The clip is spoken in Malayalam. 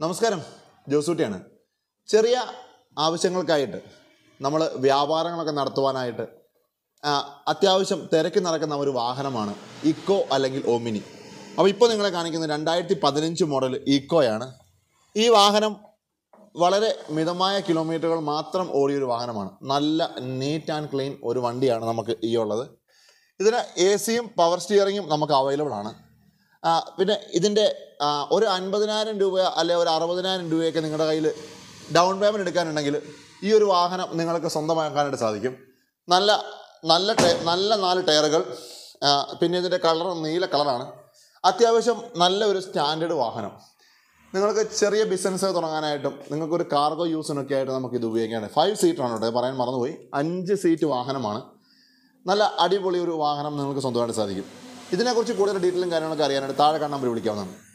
നമസ്കാരം ജോസൂട്ടിയാണ് ചെറിയ ആവശ്യങ്ങൾക്കായിട്ട് നമ്മൾ വ്യാപാരങ്ങളൊക്കെ നടത്തുവാനായിട്ട് ആ, അത്യാവശ്യം തിരക്കി നടക്കുന്ന ഒരു വാഹനമാണ് ഇക്കോ അല്ലെങ്കിൽ ഒമിനി അപ്പോൾ ഇപ്പോൾ നിങ്ങളെ കാണിക്കുന്നത് രണ്ടായിരത്തി പതിനഞ്ച് മോഡൽ ഇക്കോയാണ് ഈ വാഹനം വളരെ മിതമായ കിലോമീറ്ററുകൾ മാത്രം ഓടിയൊരു വാഹനമാണ് നല്ല നീറ്റ് ആൻഡ് ക്ലീൻ ഒരു വണ്ടിയാണ് നമുക്ക് ഈ ഉള്ളത് ഇതിന് എ സിയും പവർ സ്റ്റിയറിങ്ങും നമുക്ക് അവൈലബിൾ ആണ് ആ, പിന്നെ ഇതിൻ്റെ ആ, ഒരു അൻപതിനായിരം രൂപ അല്ലെ ഒരു അറുപതിനായിരം രൂപയൊക്കെ നിങ്ങളുടെ കയ്യിൽ ഡൗൺ പേയ്മെൻറ്റ് എടുക്കാനുണ്ടെങ്കിൽ ഈ ഒരു വാഹനം നിങ്ങൾക്ക് സ്വന്തമാക്കാനായിട്ട് സാധിക്കും നല്ല നല്ല ടയ നല്ല നാല് ടയറുകൾ ആ, പിന്നെ ഇതിൻ്റെ കളർ നീല കളറാണ് അത്യാവശ്യം നല്ല ഒരു സ്റ്റാൻഡേർഡ് വാഹനം നിങ്ങൾക്ക് ചെറിയ ബിസിനസ് തുടങ്ങാനായിട്ടും നിങ്ങൾക്കൊരു കാർഗോ യൂസിനൊക്കെ ആയിട്ട് നമുക്ക് ഇത് ഉപയോഗിക്കാണ് ഫൈവ് സീറ്റാണ് കേട്ടോ ഇത് പറയാൻ മറന്നുപോയി അഞ്ച് സീറ്റ് വാഹനമാണ് നല്ല അടിപൊളി ഒരു വാഹനം നിങ്ങൾക്ക് സ്വന്തമായിട്ട് സാധിക്കും ഇതിനെക്കുറിച്ച് കൂടുതൽ ഡീറ്റെയിലും കാര്യങ്ങളൊക്കെ അറിയാനായിട്ട് താഴെ കാണാൻ നമ്പർ വിളിക്കാവുന്നതാണ്